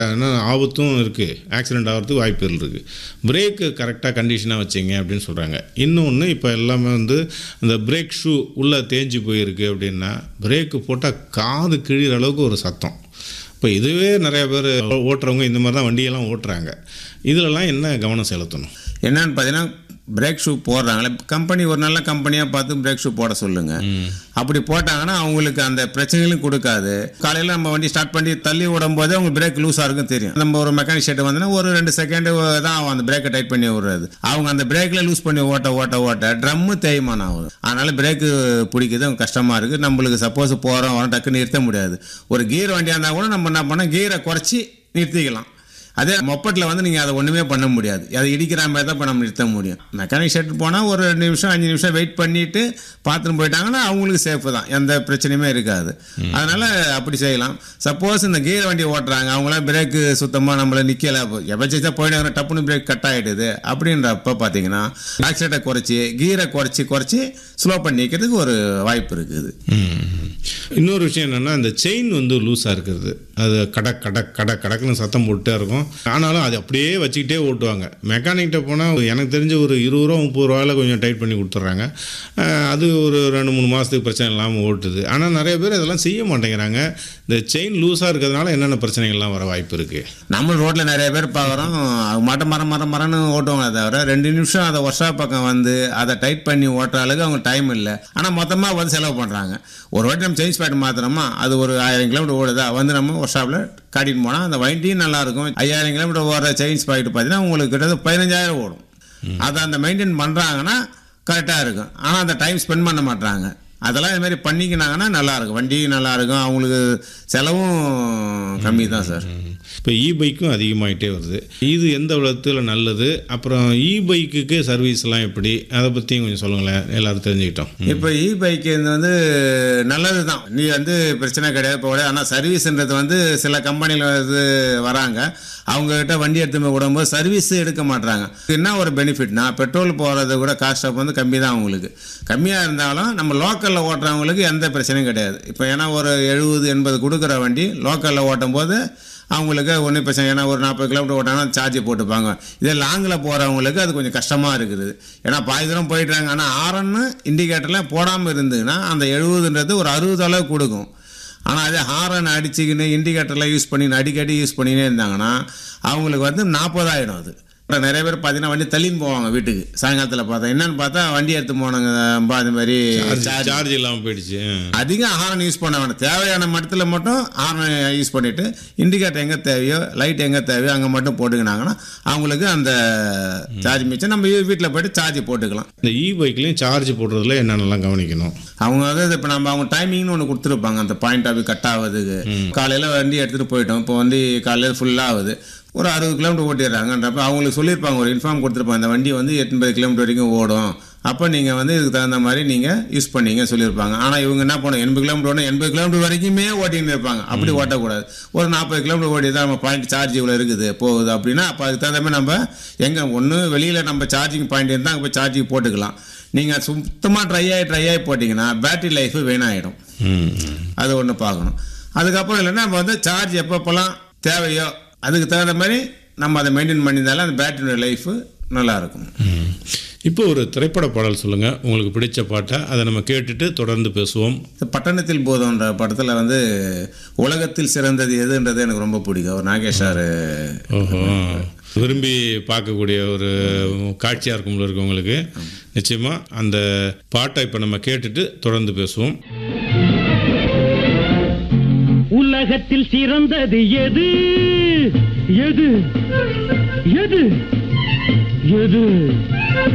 ஆனால் ஆபத்தும் இருக்குது ஆக்சிடென்ட் ஆகிறதுக்கு வாய்ப்புகள் இருக்குது பிரேக்கு கரெக்டாக கண்டிஷனாக வச்சிங்க அப்படின்னு சொல்கிறாங்க இன்னொன்று இப்போ எல்லாமே வந்து இந்த பிரேக் ஷூ உள்ளே தேஞ்சு போயிருக்கு அப்படின்னா பிரேக்கு போட்டால் காது கிழிகிற அளவுக்கு ஒரு சத்தம் இப்போ இதுவே நிறைய பேர் ஓட்டுறவங்க இந்த மாதிரி தான் வண்டியெல்லாம் ஓட்டுறாங்க இதிலலாம் என்ன கவனம் செலுத்தணும் என்னன்னு பார்த்தீங்கன்னா பிரேக் ஷூ போடுறாங்களே கம்பெனி ஒரு நல்ல கம்பெனியாக பார்த்து பிரேக் ஷூ போட சொல்லுங்க அப்படி போட்டாங்கன்னா அவங்களுக்கு அந்த பிரச்சனைகளும் கொடுக்காது காலையில் நம்ம வண்டி ஸ்டார்ட் பண்ணி தள்ளி விடும் போதே அவங்க பிரேக் லூஸாக இருக்கும் தெரியும் நம்ம ஒரு மெக்கானிக் ஷெட் வந்தோன்னா ஒரு ரெண்டு செகண்டு தான் அவன் அந்த பிரேக்கை டைட் பண்ணி விடுறது அவங்க அந்த பிரேக்கில் லூஸ் பண்ணி ஓட்ட ஓட்ட ஓட்ட ட்ரம்மு தேய்மானம் ஆகுது அதனால பிரேக்கு பிடிக்கிறது கஷ்டமாக இருக்குது நம்மளுக்கு சப்போஸ் போகிறோம் வரோம் டக்குன்னு நிறுத்த முடியாது ஒரு கீர் வண்டியாக இருந்தால் கூட நம்ம என்ன பண்ணோம் கீரை குறைச்சி நிறுத்திக்கலாம் அதே மொப்பட்டில் வந்து நீங்கள் அதை ஒன்றுமே பண்ண முடியாது அதை இடிக்கிற மாதிரி தான் இப்போ நம்ம நிறுத்த முடியும் மெக்கானிக் ஷெட் போனால் ஒரு ரெண்டு நிமிஷம் அஞ்சு நிமிஷம் வெயிட் பண்ணிவிட்டு பார்த்துட்டு போயிட்டாங்கன்னா அவங்களுக்கு சேஃபு தான் எந்த பிரச்சனையுமே இருக்காது அதனால் அப்படி செய்யலாம் சப்போஸ் இந்த கீர் வண்டி ஓட்டுறாங்க அவங்களாம் பிரேக்கு சுத்தமாக நம்மளை நிற்கல எவர்ஜென்ஸாக போயிட்டு டப்புன்னு பிரேக் கட் ஆகிடுது அப்படின்றப்ப பார்த்தீங்கன்னா ஆக்சிடென்ட்டை குறைச்சி கீரை குறைச்சி குறைச்சி ஸ்லோ பண்ணி நிற்கிறதுக்கு ஒரு வாய்ப்பு இருக்குது இன்னொரு விஷயம் என்னென்னா இந்த செயின் வந்து லூஸாக இருக்கிறது அது கடக் கடக் கடக் கடக்குன்னு சத்தம் போட்டுட்டே இருக்கும் ஆனாலும் அது அப்படியே வச்சுக்கிட்டே ஓட்டுவாங்க மெக்கானிக்கிட்ட போனால் எனக்கு தெரிஞ்ச ஒரு இருபது ரூபா முப்பது ரூபாயில் கொஞ்சம் டைட் பண்ணி கொடுத்துட்றாங்க அஹ் அது ஒரு ரெண்டு மூணு மாதத்துக்கு பிரச்சனை இல்லாமல் ஓட்டுது ஆனால் நிறைய பேர் இதெல்லாம் செய்ய மாட்டேங்கிறாங்க இந்த செயின் லூஸாக இருக்கிறதுனால என்னென்ன பிரச்சனைகள்லாம் வர வாய்ப்பு இருக்குது நம்ம ரோட்டில் நிறைய பேர் பார்க்குறோம் அவங்க மட்டும் மரம் மரம் மரம்னு ஓட்டுவாங்க தவிர ரெண்டு நிமிஷம் அதை ஒர்க் ஷாப் பக்கம் வந்து அதை டைட் பண்ணி ஓட்டுற அளவுக்கு அவங்க டைம் இல்லை ஆனால் மொத்தமாக வந்து செலவு பண்ணுறாங்க ஒரு வாட்டி நம்ம சேஞ்ச் பேட் மாத்திரமா அது ஒரு ஆயிரம் கிலோமீட்டர் ஓடுதா வந்து நம்ம ஒர்க் ஷாப்பில் காட்டிட்டு போனால் அந்த வண்டியும் நல்லாயிருக்கும் ஐயாயிரம் கிலோமீட்டர் ஓடுற சேஞ்ச் பாக்கெட் பார்த்தீங்கன்னா உங்களுக்கு கிட்டத்தட்ட பதினஞ்சாயிரம் ஓடும் அதை அந்த மெயின்டைன் பண்ணுறாங்கன்னா கரெக்டாக இருக்கும் ஆனால் அந்த டைம் ஸ்பெண்ட் பண்ண மாட்டாங்க அதெல்லாம் இது மாதிரி பண்ணிக்கினாங்கன்னா நல்லாயிருக்கும் வண்டியும் நல்லாயிருக்கும் அவங்களுக்கு செலவும் கம்மி தான் சார் இப்போ இ பைக்கும் அதிகமாகிட்டே வருது இது எந்த விதத்தில் நல்லது அப்புறம் இ பைக்குக்கு சர்வீஸ்லாம் எப்படி அதை பற்றியும் கொஞ்சம் சொல்லுங்களேன் எல்லாரும் தெரிஞ்சுக்கிட்டோம் இப்போ இ பைக் வந்து நல்லது தான் நீ வந்து பிரச்சனை கிடையாது இப்போ ஆனால் சர்வீஸ்ன்றது வந்து சில கம்பெனியில் வந்து வராங்க அவங்கக்கிட்ட வண்டி எடுத்து போய் விடும்போது சர்வீஸ் எடுக்க மாட்றாங்க என்ன ஒரு பெனிஃபிட்னா பெட்ரோல் போகிறது கூட காஸ்ட் ஆஃப் வந்து கம்மி தான் அவங்களுக்கு கம்மியாக இருந்தாலும் நம்ம லோக்கலில் ஓட்டுறவங்களுக்கு எந்த பிரச்சனையும் கிடையாது இப்போ ஏன்னா ஒரு எழுபது எண்பது கொடுக்குற வண்டி லோக்கலில் ஓட்டும் போது அவங்களுக்கு ஒன்றும் பிரச்சனை ஏன்னா ஒரு நாற்பது கிலோமீட்டர் ஓட்டாங்கன்னா சார்ஜ் போட்டுப்பாங்க இதே லாங்கில் போகிறவங்களுக்கு அது கொஞ்சம் கஷ்டமாக இருக்குது ஏன்னா பாதி தூரம் போயிட்டுறாங்க ஆனால் ஆரன்னு இண்டிகேட்டரில் போடாமல் இருந்ததுன்னா அந்த எழுபதுன்றது ஒரு அறுபது அளவு கொடுக்கும் ஆனால் அதே ஹாரன் அடிச்சுக்கின்னு இண்டிகேட்டர்லாம் யூஸ் பண்ணி அடிக்கடி யூஸ் பண்ணினே இருந்தாங்கன்னா அவங்களுக்கு வந்து நாற்பதாயிடும் அது அப்புறம் நிறைய பேர் பார்த்தீங்கன்னா வண்டி தள்ளின்னு போவாங்க வீட்டுக்கு சாயங்காலத்தில் பார்த்தா என்னன்னு பார்த்தா வண்டி எடுத்து போனாங்கப்பா அது மாதிரி charge சார்ஜ் இல்லாமல் போயிடுச்சு அதிகம் ஹாரன் யூஸ் பண்ண வேண்டாம் தேவையான மட்டத்தில் மட்டும் ஹாரன் யூஸ் பண்ணிவிட்டு இண்டிகேட்டர் எங்கே தேவையோ லைட் எங்கே தேவையோ அங்கே மட்டும் போட்டுக்கினாங்கன்னா அவங்களுக்கு அந்த சார்ஜ் மிச்சம் நம்ம வீட்டில் போயிட்டு சார்ஜ் போட்டுக்கலாம் இந்த இ பைக்லேயும் சார்ஜ் போடுறதுல என்னென்னலாம் கவனிக்கணும் அவங்க வந்து இப்போ நம்ம அவங்க டைமிங்னு ஒன்று கொடுத்துருப்பாங்க அந்த பாயிண்ட் ஆஃப் கட் ஆகுதுக்கு காலையில் வண்டி எடுத்துகிட்டு போயிட்டோம் இப்போ வந்து காலையில் ஃபுல்லாக ஆகுது ஒரு அறுபது கிலோமீட்டர் ஓட்டிடுறாங்கன்றப்ப அவங்களுக்கு சொல்லியிருப்பாங்க ஒரு இன்ஃபார்ம் கொடுத்துருப்பாங்க அந்த வண்டி வந்து எண்பது கிலோமீட்டர் வரைக்கும் ஓடும் அப்போ நீங்கள் வந்து இதுக்கு தகுந்த மாதிரி நீங்கள் யூஸ் பண்ணீங்க சொல்லியிருப்பாங்க ஆனால் இவங்க என்ன பண்ணணும் எண்பது கிலோமீட்டர் ஓடணும் எண்பது கிலோமீட்டர் வரைக்குமே ஓட்டின்னு இருப்பாங்க அப்படி ஓட்டக்கூடாது ஒரு நாற்பது கிலோமீட்டர் ஓடி தான் நம்ம பாயிண்ட் சார்ஜ் இவ்வளோ இருக்குது போகுது அப்படின்னா அப்போ அதுக்கு தகுந்த மாதிரி நம்ம எங்கே ஒன்று வெளியில் நம்ம சார்ஜிங் பாயிண்ட் இருந்தால் அங்கே போய் சார்ஜிங் போட்டுக்கலாம் நீங்கள் சுத்தமாக ட்ரை ஆகி ட்ரை ஆகி போட்டிங்கன்னா பேட்டரி லைஃபு வீணாகிடும் அது ஒன்று பார்க்கணும் அதுக்கப்புறம் இல்லைன்னா நம்ம வந்து சார்ஜ் எப்பப்போல்லாம் தேவையோ அதுக்கு தகுந்த மாதிரி நம்ம அதை மெயின்டைன் பண்ணியிருந்தாலும் அந்த பேட்டரியோட லைஃபு நல்லாயிருக்கும் இப்போ ஒரு திரைப்பட பாடல் சொல்லுங்கள் உங்களுக்கு பிடிச்ச பாட்டை அதை நம்ம கேட்டுட்டு தொடர்ந்து பேசுவோம் இந்த பட்டணத்தில் போதும்ன்ற படத்தில் வந்து உலகத்தில் சிறந்தது எதுன்றது எனக்கு ரொம்ப பிடிக்கும் ஒரு நாகேஷ் சார் ஓஹோ விரும்பி பார்க்கக்கூடிய ஒரு காட்சியாக இருக்கும்ல இருக்கு உங்களுக்கு நிச்சயமாக அந்த பாட்டை இப்போ நம்ம கேட்டுட்டு தொடர்ந்து பேசுவோம் உலகத்தில் சிறந்தது எது எது எது எது